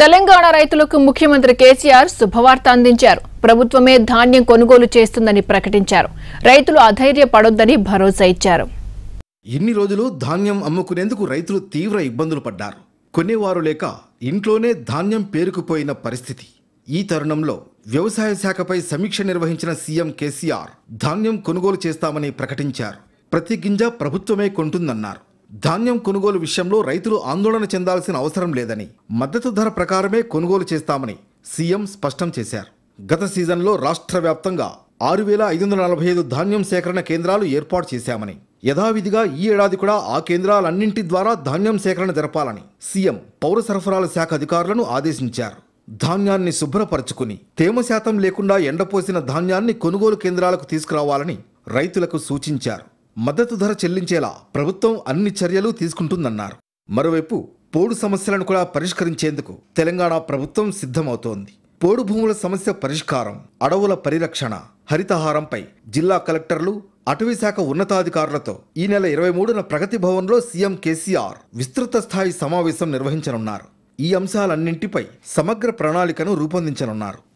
తెలంగాణ రైతులకు ముఖ్యమంత్రి కేసీఆర్ శుభవార్త అందించారు ప్రభుత్వమే ధాన్యం కొనుగోలు చేస్తుందని ప్రకటించారు రైతులు అధైర్యపడొద్దని భరోసా ఇచ్చారు ఇన్ని రోజులు ధాన్యం అమ్ముకునేందుకు రైతులు తీవ్ర ఇబ్బందులు పడ్డారు కొనేవారు లేక ఇంట్లోనే ధాన్యం పేరుకుపోయిన పరిస్థితి ఈ తరుణంలో వ్యవసాయ శాఖపై సమీక్ష నిర్వహించిన సీఎం కేసీఆర్ ధాన్యం కొనుగోలు చేస్తామని ప్రకటించారు ప్రతి గింజ ప్రభుత్వమే కొంటుందన్నారు ధాన్యం కొనుగోలు విషయంలో రైతులు ఆందోళన చెందాల్సిన అవసరం లేదని మద్దతు ధర ప్రకారమే కొనుగోలు చేస్తామని సీఎం స్పష్టం చేశారు గత సీజన్లో రాష్ట్ర వ్యాప్తంగా ఆరు వేల ఐదు వందల నలభై ఐదు ధాన్యం సేకరణ కేంద్రాలు ఏర్పాటు చేశామని యథావిధిగా ఈ ఏడాది కూడా ఆ కేంద్రాలన్నింటి ద్వారా ధాన్యం సేకరణ జరపాలని సీఎం పౌర సరఫరాల శాఖ అధికారులను ఆదేశించారు ధాన్యాన్ని శుభ్రపరచుకుని తేమ శాతం లేకుండా ఎండపోసిన ధాన్యాన్ని కొనుగోలు కేంద్రాలకు తీసుకురావాలని రైతులకు సూచించారు మద్దతు ధర చెల్లించేలా ప్రభుత్వం అన్ని చర్యలు తీసుకుంటుందన్నారు మరోవైపు పోడు సమస్యలను కూడా పరిష్కరించేందుకు తెలంగాణ ప్రభుత్వం సిద్ధమవుతోంది పోడు భూముల సమస్య పరిష్కారం అడవుల పరిరక్షణ హరితహారంపై జిల్లా కలెక్టర్లు అటవీ శాఖ ఉన్నతాధికారులతో ఈ నెల ఇరవై మూడున ప్రగతి భవన్లో సీఎం కేసీఆర్ విస్తృత స్థాయి సమావేశం నిర్వహించనున్నారు ఈ అంశాలన్నింటిపై సమగ్ర ప్రణాళికను రూపొందించనున్నారు